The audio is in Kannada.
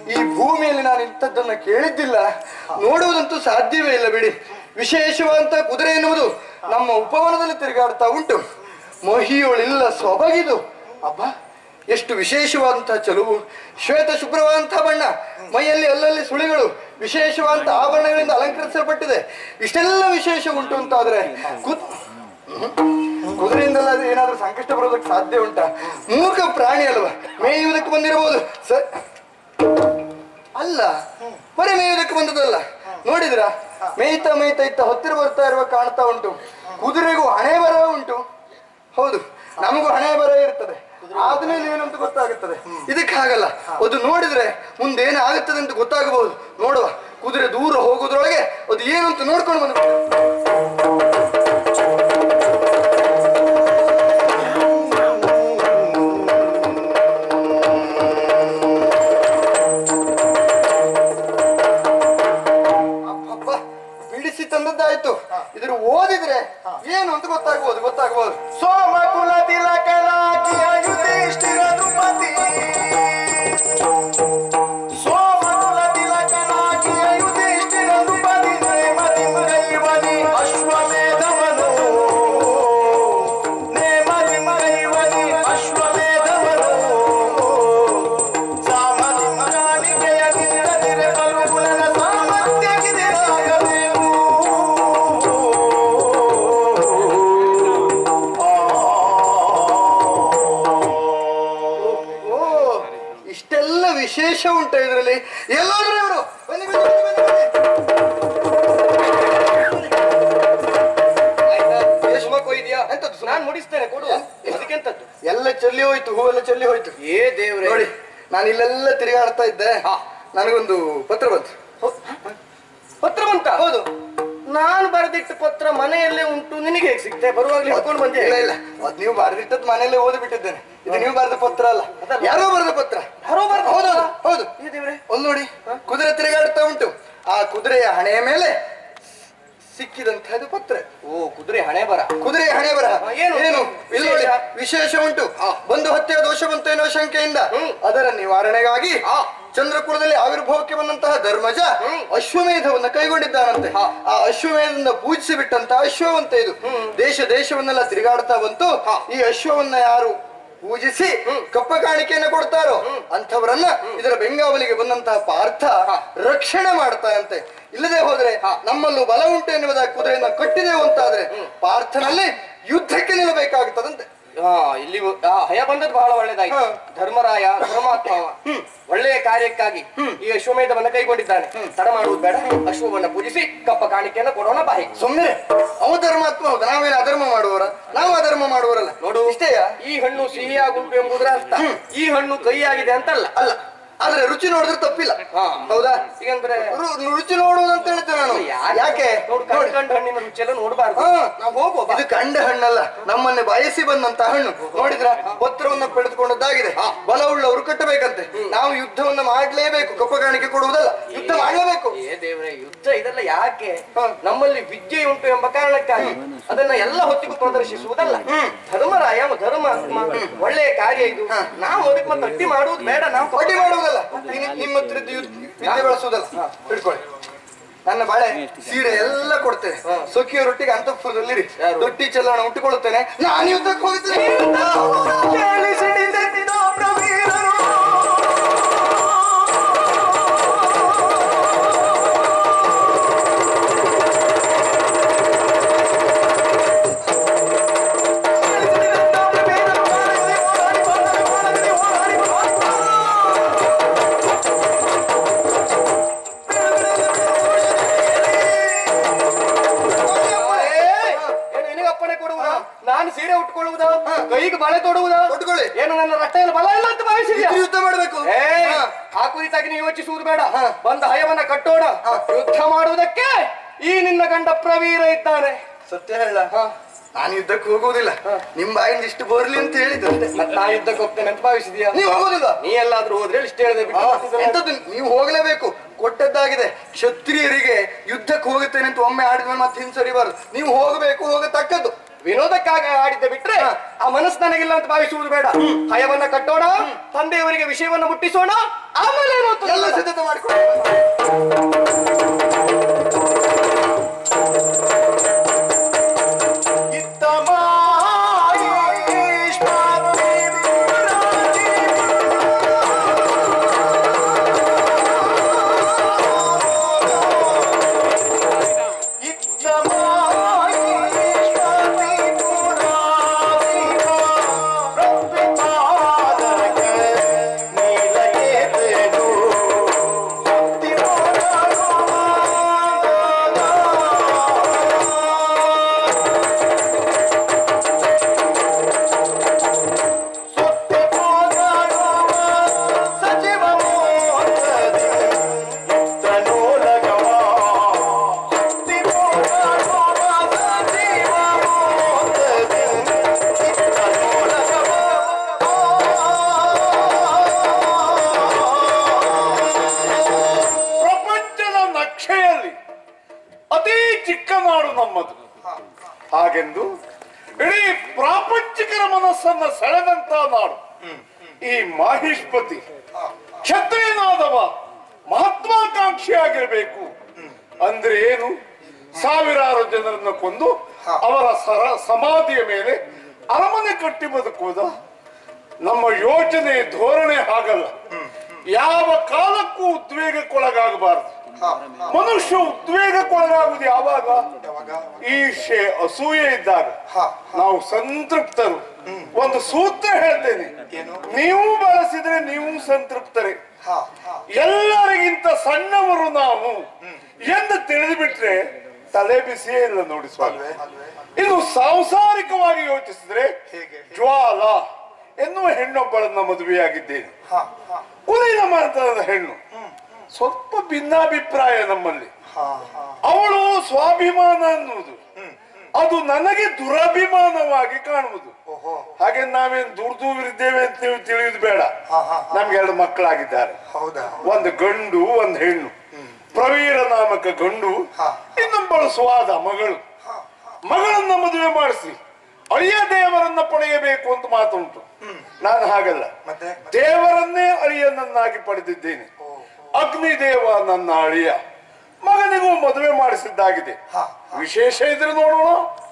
ಈ ಭೂಮಿಯಲ್ಲಿ ನಾನು ಇಂಥದ್ದನ್ನ ಕೇಳಿದ್ದಿಲ್ಲ ನೋಡುವುದಂತೂ ಸಾಧ್ಯವೇ ಇಲ್ಲ ಬಿಡಿ ವಿಶೇಷವಾದಂತ ಕುದುರೆ ಎನ್ನುವುದು ನಮ್ಮ ಉಪವನದಲ್ಲಿ ತಿರುಗಾಡ್ತಾ ಉಂಟು ಮಹಿಯೋಳಿಲ್ಲ ಸೊಬಗಿದು ಅಬ್ಬ ಎಷ್ಟು ವಿಶೇಷವಾದಂತಹ ಚಲುವು ಶ್ವೇತ ಶುಭ್ರವಾದಂತಹ ಬಣ್ಣ ಮೈಯಲ್ಲಿ ಅಲ್ಲಲ್ಲಿ ಸುಳಿಗಳು ವಿಶೇಷವಾದಂತಹ ಆಭರಣಗಳಿಂದ ಅಲಂಕರಿಸಲ್ಪಟ್ಟಿದೆ ಇಷ್ಟೆಲ್ಲ ವಿಶೇಷ ಉಂಟು ಅಂತಾದ್ರೆ ಕುದ್ ಕುದುರೆಯಿಂದಲ್ಲ ಅದು ಏನಾದ್ರೂ ಸಂಕಷ್ಟ ಬರೋದಕ್ಕೆ ಸಾಧ್ಯ ಉಂಟಾ ಮೂಕ ಪ್ರಾಣಿ ಅಲ್ವಾ ಮೇಯುವುದಕ್ಕೆ ಬಂದಿರಬಹುದು ಸ ಅಲ್ಲ ಬರೀ ಮೇಯುವುದಕ್ಕೆ ಬಂದದಲ್ಲ ನೋಡಿದ್ರ ಮೇಯ್ತಾ ಮೇಯ್ತಾ ಇತ್ತ ಹತ್ತಿರ ಬರ್ತಾ ಇರುವ ಕಾಣ್ತಾ ಉಂಟು ಕುದುರೆಗೂ ಹಣೆ ಬರ ಉಂಟು ಹೌದು ನಮಗೂ ಹಣೆ ಬರ ಇರ್ತದೆ ಆದ್ಮೇಲೆ ಏನಂತ ಗೊತ್ತಾಗುತ್ತದೆ ಇದಕ್ಕೆ ಹಾಗಲ್ಲ ಅದು ನೋಡಿದ್ರೆ ಮುಂದೆ ಏನಾಗುತ್ತದೆ ಅಂತ ಗೊತ್ತಾಗಬಹುದು ನೋಡುವ ಕುದುರೆ ದೂರ ಹೋಗೋದ್ರೊಳಗೆ ಅದು ಏನು ಅಂತ ನೋಡ್ಕೊಂಡು ಬಂದು ಅಬ್ಬಬ್ಬ, ಬಿಡಿಸಿ ತಂದದ್ದಾಯ್ತು ಇದ್ರ ಓದಿದ್ರೆ ಏನು ಅಂತ ಗೊತ್ತಾಗ್ಬೋದು ಗೊತ್ತಾಗ್ಬೋದು ಸೋಮಕುಲ ತಿಲಕನಾಗಿಯ ಯುಧಿಷ್ಠಿರ ದ್ರುಪದಿ ಸೋಮಕುಲ ತಿಲಕನಾಗಿಯ ಯುಧಿಷ್ಠಿರ ದ್ರುಪದಿ ನೇಮದಿ ಮಗೈವನಿ ಅಶ್ವಮೇಧವನು ನೇಮದಿ ಮಗೈವನಿ ಅಶ್ವಮೇಧವನು ಸಾಮದಿ ಮಗಾನಿಕೆಯ ನಿಲ್ಲದಿರೆ ಬಲುಗುಣನ ಸಾಮರ್ಥ್ಯಗಿದಿರಾಗಬೇಕು ಓ ಇಷ್ಟೆಲ್ಲ ವಿಶೇಷ ಉಂಟು ಇದರಲ್ಲಿ ಎಲ್ಲಾದ್ರೂ ಇವರು ಬನ್ನಿ ಬನ್ನಿ ಬನ್ನಿ ಬನ್ನಿ ರೇಷ್ಮೆ ಕೊಯ್ದ್ಯಾ ಎಂತದ್ದು ಸುಮ್ನೆ? ನಾನ್ ಮುಡಿಸ್ತೇನೆ ಕೊಡು ಅದಕ್ಕೆಂತದ್ದು ಎಲ್ಲ ಚೆಲ್ಲಿ ಹೋಯ್ತು ಹೂವೆಲ್ಲ ಚೆಲ್ಲಿ ಹೋಯ್ತು ಏ ದೇವ್ರೆ ನೋಡಿ ನಾನು ಇಲ್ಲೆಲ್ಲ ತಿರುಗಾಡ್ತಾ ಇದ್ದೆ ನನಗೊಂದು ಪತ್ರ ಬಂತು ಪತ್ರ ಬಂತ ಹೌದು ನಾನು ಬರೆದಿಟ್ಟ ಪತ್ರ ಮನೆಯಲ್ಲೇ ಉಂಟು ನಿನಗೆ ಹೇಗೆ ಸಿಗ್ತೆ ಬರುವಾಗ್ಲೇ ಹಿಡ್ಕೊಂಡು ಬಂದೆ ಇಲ್ಲ ಇಲ್ಲ ಅದ್ ನೀವು ಬರೆದಿಟ್ಟದ್ ಮನೆಯಲ್ಲೇ ಓದಿ ಬಿಟ್ಟಿದ್ದೇನೆ ಇದು ನೀವು ಬರೆದ ಪತ್ರ ಅಲ್ಲ ಯಾರೋ ಬರೆದ ಪತ್ರ ಯಾರೋ ಬರ್ದ ಹೌದು ಹೌದು ಏ ದೇವ್ರೆ ಒಂದು ನೋಡಿ ಕುದುರೆ ತಿರುಗಾಡ್ತಾ ಉಂಟು ಆ ಕುದುರೆಯ ಹಣೆಯ ಮೇಲೆ ಸಿಕ್ಕಿದಂತಹದ್ದು ಪತ್ರ ಓ ಕುದುರೆ ಹಣೆ ಬರ ಕುದುರೆಯ ಹಣೆ ಬರಹ ಹಾ, ಏನು? ಏನು ಇಲ್ಲಿ ನೋಡಿ ವಿಶೇಷ? ವಿಶೇಷ ಉಂಟು ಬಂದು ಹತ್ಯೆಯ ದೋಷ ಬಂತು ಎನ್ನುವ ಶಂಕೆಯಿಂದ ಹ್ಮ್. ಅದರ ನಿವಾರಣೆಗಾಗಿ ಆ. ಚಂದ್ರಕುಲದಲ್ಲಿ ಆವಿರ್ಭಾವಕ್ಕೆ ಬಂದಂತಹ ಧರ್ಮಜ ಹ್ಮ್. ಅಶ್ವಮೇಧವನ್ನ ಕೈಗೊಂಡಿದ್ದಾನಂತೆ ಹಾ. ಆ ಅಶ್ವಮೇಧದಿಂದ ಪೂಜಿಸಿ ಬಿಟ್ಟಂತಹ ಅಶ್ವವಂತ ಇದು ದೇಶ ದೇಶವನ್ನೆಲ್ಲ ತಿರುಗಾಡ್ತಾ ಬಂತು ಈ ಅಶ್ವವನ್ನ ಯಾರು ಪೂಜಿಸಿ ಕಪ್ಪ ಕಾಣಿಕೆಯನ್ನು ಕೊಡ್ತಾರೋ ಅಂಥವರನ್ನ ಇದರ ಬೆಂಗಾವಲಿಗೆ ಬಂದಂತಹ ಪಾರ್ಥ ರಕ್ಷಣೆ ಮಾಡ್ತಾನಂತೆ ಇಲ್ಲದೆ ಹೋದ್ರೆ ನಮ್ಮಲ್ಲೂ ಬಲ ಉಂಟು ಎನ್ನುವುದಾಗಿ ಕುದುರೆಯನ್ನ ಕಟ್ಟಿದೆವು ಅಂತಾದ್ರೆ ಪಾರ್ಥನಲ್ಲಿ ಯುದ್ಧಕ್ಕೆ ನಿಲ್ಲಬೇಕಾಗುತ್ತದಂತೆ ಹಾ ಇಲ್ಲಿ ಆ ಹಯ ಬಂದದ್ದು ಬಹಳ ಒಳ್ಳೇದಾಯ್ತು ಹಾ. ಧರ್ಮರಾಯ ಧರ್ಮಾತ್ಮ ಅವ. ಒಳ್ಳೆಯ ಕಾರ್ಯಕ್ಕಾಗಿ ಈ ಅಶ್ವಮೇಧವನ್ನ ಕೈಗೊಂಡಿದ್ದಾನೆ ತಡ ಮಾಡುವುದು ಬೇಡ ಅಶ್ವವನ್ನ ಪೂಜಿಸಿ ಕಪ್ಪ ಕಾಣಿಕೆಯನ್ನ ಕೊಡೋಣ ಬಾಯಿ ಸುಮ್ಮನೆ ಅವ ಧರ್ಮಾತ್ಮ ಹೌದು ನಾವೇನು ಅಧರ್ಮ ಮಾಡುವವರ ನಾವು ಅಧರ್ಮ ಮಾಡುವವರಲ್ಲ ನೋಡು ಇಷ್ಟೇಯ ಈ ಹಣ್ಣು ಸಿಹಿಯಾಗುಂಟು ಎಂಬುದರ ಅರ್ಥ ಈ ಹಣ್ಣು ಕೈಯಾಗಿದೆ ಅಂತಲ್ಲ ಅಲ್ಲ ಆದ್ರೆ ರುಚಿ ನೋಡಿದ್ರೆ ತಪ್ಪಿಲ್ಲ ಹಾ. ಹೌದಾ ಈಗಂದ್ರೆ ರು- ರುಚಿ ನೋಡುವುದು ಅಂತ ಹೇಳ್ತೇನೆ ನಾನು ಯಾಕೆ ನೋಡು ನೋಡಿ ಕಂಡು ಹಣ್ಣಿನ ರುಚಿಯೆಲ್ಲ ನೋಡಬಾರ್ದು ಹಾ. ನಾವು ಹೋಗುವ ಬಾ. ಇದು ಕಂಡ ಹಣ್ಣಲ್ಲ ನಮ್ಮನ್ನೇ ಬಯಸಿ ಬಂದಂತ ಹಣ್ಣು ನೋಡಿದ್ರ ಪತ್ರವನ್ನ ಪಡೆದುಕೊಂಡದ್ದಾಗಿದೆ ಬಲವುಳ್ಳವರು ಕಟ್ಟಬೇಕಂತೆ ನಾವು ಯುದ್ಧವನ್ನ ಮಾಡ್ಲೇಬೇಕು ಕಪ್ಪ ಕಾಣಿಕೆ ಕೊಡುವುದಲ್ಲ ಯುದ್ಧ ಮಾಡಲೇಬೇಕು ಏ ದೇವ್ರೆ ಯುದ್ಧ ಇದೆಲ್ಲ ಯಾಕೆ ನಮ್ಮಲ್ಲಿ ವಿದ್ಯೆ ಉಂಟು ಎಂಬ ಕಾರಣಕ್ಕಾಗಿ ಅದನ್ನ ಎಲ್ಲ ಹೊತ್ತಿಗೂ ಪ್ರದರ್ಶಿಸುವುದಲ್ಲ ಧರ್ಮರಾಯ ಅವ ಧರ್ಮಾತ್ಮ ಒಳ್ಳೆಯ ಕಾರ್ಯ ಇದು ನಾವು ಅದಕ್ಕೆ ಮತ್ತೆ ಅಡ್ಡಿ ಮಾಡುವುದು ಬೇಡ ನಾವು ಅಡ್ಡಿ ಮಾಡುವುದಲ್ಲ ನಿ- ನಿಮ್ಮ ಹತ್ರ ಇದ್ದು ಯುದ್ಧ- ವಿದ್ಯೆ ಬಳಸುವುದಲ್ಲ ಹಿಡ್ಕೊಳ್ಳಿ ನನ್ನ ಬಾಳೆ ಸೀರೆ ಎಲ್ಲ ಕೊಡ್ತೇನೆ ಸೊಕ್ಕಿಯವರೊಟ್ಟಿಗೆ ಅಂತಃಪುರದಲ್ಲಿರಿ ಯಾರು? ದೊಡ್ಡಿ ಚೆಲ್ಲಣ ಉಟ್ಟುಕೊಳ್ಳುತ್ತೇನೆ ನಾನು ಯುದ್ಧಕ್ಕೆ ಹೋಗ್ತೇನೆ ಕೇಳಿಸಿಡಿದೆಟ್ಟಿದ ಪ್ರವೀರರು ಏನು ನಿನಗೆ ಅಪ್ಪಣೆ ಕೊಡುವುದಾ ನಾನು ಸೀರೆ ಉಟ್ಕೊಳ್ಳುವುದಾ ಕೈಗೆ ಬಳೆ ತೊಡುವುದಾ ತೊಟ್ಟುಕೊಳ್ಳಿ. ಏನು ನನ್ನ ರಟ್ಟೆಯಲ್ಲಿ ಬಲ ಇಲ್ಲ ಅಂತ ಭಾವಿಸಿದ್ಯಾ ಇದು ಯುದ್ಧ ಮಾಡಬೇಕು ಏ ಆ ಕುರಿತಾಗಿ ನೀವು ಯೋಚಿಸುವುದು ಬೇಡ ಬಂದ ಹಯವನ್ನ ಕಟ್ಟೋಣ ಯುದ್ಧ ಮಾಡುವುದಕ್ಕೆ ಈ ನಿನ್ನ ಗಂಡ ಪ್ರವೀರ ಇದ್ದಾನೆ ಸತ್ಯ ಹೇಳ ನಾನು ಯುದ್ಧಕ್ಕೆ ಹೋಗುವುದಿಲ್ಲ ನಿಮ್ ಬಾಯಿಂದ ಇಷ್ಟು ಬರ್ಲಿ ಅಂತ ಹೇಳಿದ್ದು ಅಷ್ಟೇ. ಮತ್ ನಾ ಯುದ್ಧಕ್ಕೆ ಹೋಗ್ತೇನೆ ಅಂತ ಭಾವಿಸಿದ್ಯಾ ನೀವು ಹೋಗುದಿಲ್ಲ ನೀ ಎಲ್ಲಾದ್ರೂ ಹೋದ್ರೆ ಇಷ್ಟ ಹೇಳಿದೆ ಆ, ಎಂತದ್ದು ನೀವು ಹೋಗಲೇಬೇಕು ಕೊಟ್ಟದ್ದಾಗಿದೆ ಕ್ಷತ್ರಿಯರಿಗೆ ಯುದ್ಧಕ್ಕೆ ಹೋಗುತ್ತೇನೆ ಅಂತ ಒಮ್ಮೆ ಆಡಿದ್ಮೇಲೆ ಮತ್ತೆ ಹಿಂಸರಿಬಾರದು ನೀವು ಹೋಗಬೇಕು ಹೋಗತಕ್ಕದ್ದು ವಿನೋದಕ್ಕಾಗಿ ಆಡಿದ್ದೆ ಬಿಟ್ರೆ ಆ ಮನಸ್ಸು ನನಗಿಲ್ಲ ಅಂತ ಭಾವಿಸುವುದು ಬೇಡ ಹಯವನ್ನ ಕಟ್ಟೋಣ ತಂದೆಯವರಿಗೆ ವಿಷಯವನ್ನ ಮುಟ್ಟಿಸೋಣ ಆಮೇಲೆ ಏನು ಅಂತ ಎಲ್ಲ ಮಾಡಿಕೊಂಡು ಪ್ರಪಂಚದ ನಕ್ಷೆಯಲ್ಲಿ ಅತಿ ಚಿಕ್ಕ ನಾಡು ನಮ್ಮದು ಹಾಗೆಂದು ಇಡೀ ಪ್ರಾಪಂಚಿಕರ ಮನಸ್ಸನ್ನ ಸೆಳೆದಂತ ನಾಡು ಈ ಮಾಹಿಷ್ಪತಿ ಕ್ಷತ್ರಿಯನಾದವ ಮಹತ್ವಾಕಾಂಕ್ಷಿಯಾಗಿರಬೇಕು ಅಂದ್ರೆ ಏನು ಸಾವಿರಾರು ಜನರನ್ನು ಕೊಂದು ಅವರ ಸರ ಸಮಾಧಿಯ ಮೇಲೆ ಅರಮನೆ ಕಟ್ಟಿ ಬದುಕುವುದ ನಮ್ಮ ಯೋಚನೆ ಧೋರಣೆ ಹಾಗಲ್ಲ ಯಾವ ಕಾಲಕ್ಕೂ ಉದ್ವೇಗಕ್ಕೊಳಗಾಗಬಾರದು ಮನುಷ್ಯ ಉದ್ವೇಗಕ್ಕೊಳಗಾಗುವುದು ಯಾವಾಗ ಈರ್ಷೆ ಅಸೂಯೆ ಇದ್ದಾಗ ನಾವು ಸಂತೃಪ್ತರು ಒಂದು ಸೂತ್ರ ಹೇಳ್ತೇನೆ ನೀವು ಬಳಸಿದ್ರೆ ನೀವು ಸಂತೃಪ್ತರೇ ಎಲ್ಲರಿಗಿಂತ ಸಣ್ಣವರು ನಾವು ಎಂದು ತಿಳಿದು ಬಿಟ್ರೆ ತಲೆ ಬಿಸಿಯೇ ಇಲ್ಲ ನೋಡಿ ಸ್ವಾಮಿ ಇದು ಸಾಂಸಾರಿಕವಾಗಿ ಯೋಚಿಸಿದ್ರೆ ಜ್ವಾಲ ಎನ್ನುವ ಹೆಣ್ಣೊಬ್ಬಳನ್ನ ಮದುವೆಯಾಗಿದ್ದೇನೆ ಕುಲೀನ ಮಾತನಾದ ಹೆಣ್ಣು ಸ್ವಲ್ಪ ಭಿನ್ನಾಭಿಪ್ರಾಯ ನಮ್ಮಲ್ಲಿ ಅವಳು ಸ್ವಾಭಿಮಾನ ಅನ್ನುವುದು ಅದು ನನಗೆ ದುರಭಿಮಾನವಾಗಿ ಕಾಣುವುದು ಹಾಗೆ ನಾವೇನ್ ದುರ್ದೂರಿದ್ದೇವೆ ಅಂತ ನೀವು ತಿಳಿಯುದು ಬೇಡ ನಮ್ಗೆ ಎರಡು ಮಕ್ಕಳಾಗಿದ್ದಾರೆ ಒಂದು ಗಂಡು ಒಂದು ಹೆಣ್ಣು ಪ್ರವೀರ ನಾಮಕ ಗಂಡು ಇನ್ನೊಬ್ಬಳು ಸ್ವಾದ ಮಗಳು ಮಗಳನ್ನ ಮದುವೆ ಮಾಡಿಸಿ ಅಳಿಯ ದೇವರನ್ನ ಪಡೆಯಬೇಕು ಅಂತ ಮಾತುಂಟು ನಾನು ಹಾಗಲ್ಲ ಮತ್ತೆ? ದೇವರನ್ನೇ ಅಳಿಯನನ್ನಾಗಿ ಪಡೆದಿದ್ದೇನೆ ಅಗ್ನಿದೇವ ನನ್ನ ಅಳಿಯ ಮಗನಿಗೂ ಮದುವೆ ಮಾಡಿಸಿದ್ದಾಗಿದೆ ವಿಶೇಷ ಇದ್ರೆ ನೋಡೋಣ